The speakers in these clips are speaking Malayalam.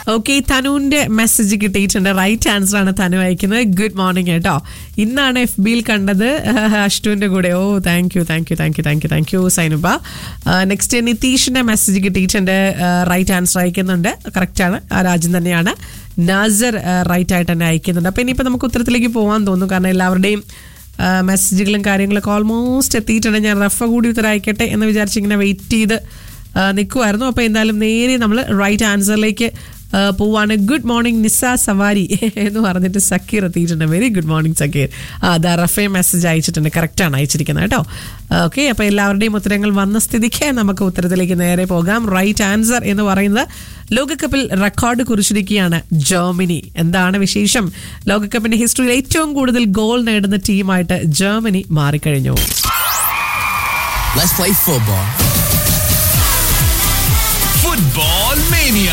ഓക്കെ തനുവിന്റെ മെസ്സേജ് കിട്ടിയിട്ടുണ്ട് റൈറ്റ് ആൻസർ ആണ് തനു അയക്കുന്നത് ഗുഡ് മോർണിംഗ് കേട്ടോ ഇന്നാണ് എഫ് ബിയിൽ കണ്ടത് അഷ്ടുവിന്റെ കൂടെ ഓ thank you thank you thank you thank you thank you Zainuba next നിതീഷിന്റെ മെസ്സേജ് കിട്ടിയിട്ടുണ്ട് റൈറ്റ് ആൻസർ അയക്കുന്നുണ്ട് കറക്റ്റ് ആണ് ആ രാജ്യം തന്നെയാണ് നാസർ റൈറ്റ് ആയിട്ട് തന്നെ അയക്കുന്നുണ്ട് അപ്പൊ ഇനിയിപ്പോ നമുക്ക് ഉത്തരത്തിലേക്ക് പോകാൻ തോന്നുന്നു കാരണം എല്ലാവരുടെയും ആ, മെസ്സേജുകളും കാര്യങ്ങളൊക്കെ ഓൾമോസ്റ്റ് എത്തിയിട്ടുണ്ട് ഞാൻ റഫ കൂടി ഉത്തരം അയക്കട്ടെ എന്ന് വിചാരിച്ച് ഇങ്ങനെ വെയിറ്റ് ചെയ്ത് നിൽക്കുമായിരുന്നു അപ്പോൾ എന്തായാലും നേരെ നമ്മൾ റൈറ്റ് ആൻസറിലേക്ക് ആ, പോവാണ് ഗുഡ് മോർണിംഗ് നിസ സവാരി എന്ന് പറഞ്ഞിട്ട് സക്കീർ എത്തിയിട്ടുണ്ട് വെരി ഗുഡ് മോർണിംഗ് സക്കീർ ആ അതാ റഫേ മെസ്സേജ് അയച്ചിട്ടുണ്ട് കറക്റ്റാണ് അയച്ചിരിക്കുന്നത് കേട്ടോ ഓക്കെ അപ്പോൾ എല്ലാവരുടെയും ഉത്തരങ്ങൾ വന്ന സ്ഥിതിക്ക് നമുക്ക് ഉത്തരത്തിലേക്ക് നേരെ പോകാം റൈറ്റ് ആൻസർ എന്ന് പറയുന്നത് ലോകകപ്പിൽ റെക്കോർഡ് കുറിച്ചിരിക്കുകയാണ് ജർമ്മനി എന്താണ് വിശേഷം ലോകകപ്പിന്റെ ഹിസ്റ്ററിയിൽ ഏറ്റവും കൂടുതൽ ഗോൾ നേടുന്ന ടീമായിട്ട് ജർമ്മനി മാറിക്കഴിഞ്ഞു Let's play football. Football Mania.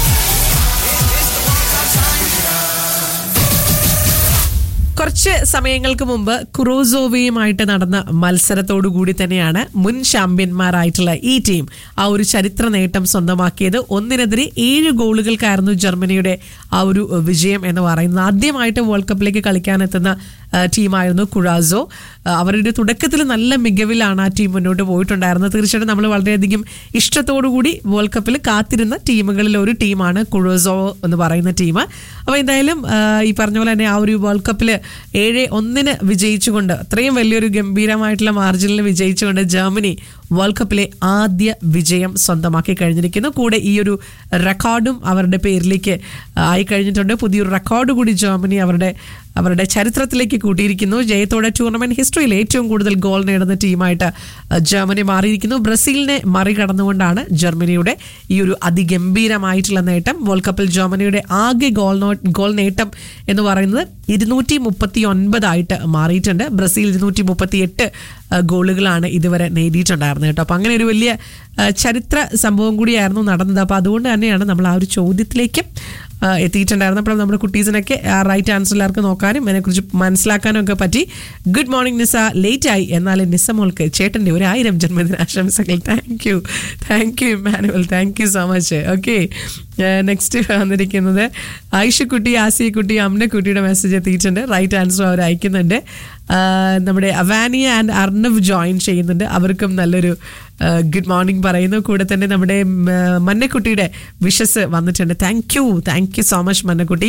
കുറച്ച് സമയങ്ങൾക്ക് മുമ്പ് കുറോസോവയുമായിട്ട് നടന്ന മത്സരത്തോടു കൂടി തന്നെയാണ് മുൻ ചാമ്പ്യന്മാരായിട്ടുള്ള ഈ ടീം ആ ഒരു ചരിത്ര നേട്ടം സ്വന്തമാക്കിയത് ഒന്നിനെതിരെ ഏഴ് ഗോളുകൾക്കായിരുന്നു ജർമ്മനിയുടെ ആ ഒരു വിജയം എന്ന് പറയുന്നത് ആദ്യമായിട്ട് വേൾഡ് കപ്പിലേക്ക് കളിക്കാനെത്തുന്ന ആ, ടീമായിരുന്നു കുറാസോ ആ, അവരുടെ തുടക്കത്തിൽ നല്ല മികവിലാണ് ആ ടീം മുന്നോട്ട് പോയിട്ടുണ്ടായിരുന്നത് തീർച്ചയായിട്ടും നമ്മൾ വളരെയധികം ഇഷ്ടത്തോടു കൂടി വേൾഡ് കപ്പിൽ കാത്തിരുന്ന ടീമുകളിൽ ഒരു ടീമാണ് കുറോസോ എന്ന് പറയുന്ന ടീം അപ്പോൾ എന്തായാലും ആ, ഈ പറഞ്ഞ പോലെ തന്നെ ആ ഒരു വേൾഡ് കപ്പിൽ ഏഴ് ഒന്നിന് വിജയിച്ചുകൊണ്ട് അത്രയും വലിയൊരു ഗംഭീരമായിട്ടുള്ള മാർജിനിൽ വിജയിച്ചുകൊണ്ട് ജർമ്മനി വേൾഡ് കപ്പിലെ ആദ്യ വിജയം സ്വന്തമാക്കി കഴിഞ്ഞിരിക്കുന്നു കൂടെ ഈ ഒരു റെക്കോർഡും അവരുടെ പേരിലേക്ക് ആയി കഴിഞ്ഞിട്ടുണ്ട് പുതിയൊരു റെക്കോർഡ് കൂടി ജർമ്മനി അവരുടെ അവരുടെ ചരിത്രത്തിലേക്ക് കൂട്ടിയിരിക്കുന്നു ജയത്തോടെ ടൂർണമെന്റ് ഹിസ്റ്ററിയിൽ ഏറ്റവും കൂടുതൽ ഗോൾ നേടുന്ന ടീമായിട്ട് അഹ്, ജർമ്മനി മാറിയിരിക്കുന്നു ബ്രസീലിനെ മറികടന്നുകൊണ്ടാണ് ജർമ്മനിയുടെ ഈ ഒരു അതിഗംഭീരമായിട്ടുള്ള നേട്ടം വേൾഡ് കപ്പിൽ ജർമ്മനിയുടെ ആകെ ഗോൾ നോ ഗോൾ നേട്ടം എന്ന് പറയുന്നത് ഇരുന്നൂറ്റി മുപ്പത്തി ഒൻപതായിട്ട് മാറിയിട്ടുണ്ട് ബ്രസീൽ ഇരുന്നൂറ്റി മുപ്പത്തി എട്ട് ഗോളുകളാണ് ഇതുവരെ നേടിയിട്ടുണ്ടായിരുന്നത് കേട്ടോ അപ്പം അങ്ങനെ ഒരു വലിയ ആ, ചരിത്ര സംഭവം കൂടിയായിരുന്നു നടന്നത് അപ്പോൾ അതുകൊണ്ട് തന്നെയാണ് നമ്മൾ ആ ഒരു ചോദ്യത്തിലേക്ക് ആ, എത്തിയിട്ടുണ്ടായിരുന്നത് അപ്പോൾ നമ്മുടെ കുട്ടീസിനൊക്കെ ആ റൈറ്റ് ആൻസർ എല്ലാവർക്കും നോക്കാനും അതിനെക്കുറിച്ച് മനസ്സിലാക്കാനും ഒക്കെ പറ്റി ഗുഡ് മോർണിംഗ് നിസ ലേറ്റ് ആയി എന്നാൽ നിസ മോൾക്ക് ചേട്ടൻ്റെ ഒരു ആയിരം ജന്മദിനാശംസകൾ thank you thank you Manuel thank you so much okay next വന്നിരിക്കുന്നത് ആയിഷക്കുട്ടി ആസിയക്കുട്ടി അമ്നക്കുട്ടിയുടെ മെസ്സേജ് എത്തിയിട്ടുണ്ട് റൈറ്റ് ആൻസർ അവർ അയക്കുന്നുണ്ട് ആ, നമ്മുടെ അവാനിയ ആൻഡ് അർണവ് ജോയിൻ ചെയ്യുന്നുണ്ട് അവർക്കും നല്ലൊരു ഗുഡ് മോർണിംഗ് പറയുന്നു കൂടെ തന്നെ നമ്മുടെ ഉം, ആ, മന്നക്കുട്ടിയുടെ വിഷസ് വന്നിട്ടുണ്ട് thank you thank you so much മന്നക്കുട്ടി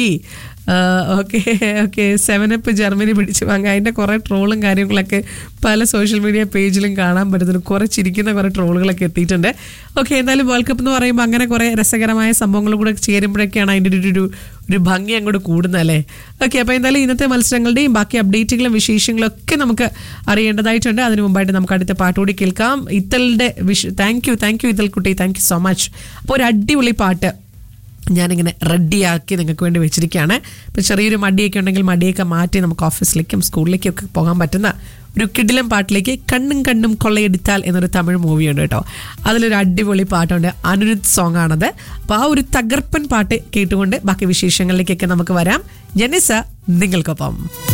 ഓക്കെ ഓക്കെ സെവനപ്പ് ജർമ്മനി പിടിച്ചു വാങ്ങുക അതിൻ്റെ കുറേ ട്രോളും കാര്യങ്ങളൊക്കെ പല സോഷ്യൽ മീഡിയ പേജിലും കാണാൻ പറ്റുന്നുണ്ട് കുറേ ചിരിക്കുന്ന കുറേ ട്രോളുകളൊക്കെ എത്തിയിട്ടുണ്ട് ഓക്കെ എന്തായാലും വേൾഡ് കപ്പ് എന്ന് പറയുമ്പോൾ അങ്ങനെ കുറേ രസകരമായ സംഭവങ്ങൾ കൂടെ ചേരുമ്പോഴൊക്കെയാണ് അതിൻ്റെ ഒരു ഒരു ഒരു ഭംഗി അങ്ങോട്ട് കൂടുന്നത് അല്ലേ ഓക്കെ അപ്പോൾ എന്തായാലും ഇന്നത്തെ മത്സരങ്ങളുടെയും ബാക്കി അപ്ഡേറ്റുകളും വിശേഷങ്ങളും ഒക്കെ നമുക്ക് അറിയേണ്ടതായിട്ടുണ്ട് അതിന് മുമ്പായിട്ട് നമുക്ക് അടുത്ത പാട്ടുകൂടി കേൾക്കാം ഇത്തലിൻ്റെ വിഷ താങ്ക് യു താങ്ക് യു ഇത്തൽ കുട്ടി താങ്ക് യു സോ മച്ച് അപ്പോൾ ഒരു അടിപൊളി പാട്ട് ഞാനിങ്ങനെ റെഡിയാക്കി നിങ്ങൾക്ക് വേണ്ടി വെച്ചിരിക്കുകയാണ് ഇപ്പോൾ ചെറിയൊരു മടിയൊക്കെ ഉണ്ടെങ്കിൽ മടിയൊക്കെ മാറ്റി നമുക്ക് ഓഫീസിലേക്കും സ്കൂളിലേക്കും ഒക്കെ പോകാൻ പറ്റുന്ന ഒരു കിടിലം പാട്ടിലേക്ക് കണ്ണും കണ്ണും കൊള്ളയെടുത്താൽ എന്നൊരു തമിഴ് മൂവിയുണ്ട് കേട്ടോ അതിലൊരു അടിപൊളി പാട്ടുണ്ട് അനിരുദ്ധ് സോങ് ആണത് അപ്പോൾ ആ ഒരു തകർപ്പൻ പാട്ട് കേട്ടുകൊണ്ട് ബാക്കി വിശേഷങ്ങളിലേക്കൊക്കെ നമുക്ക് വരാം ജനിസ നിങ്ങൾക്കൊപ്പം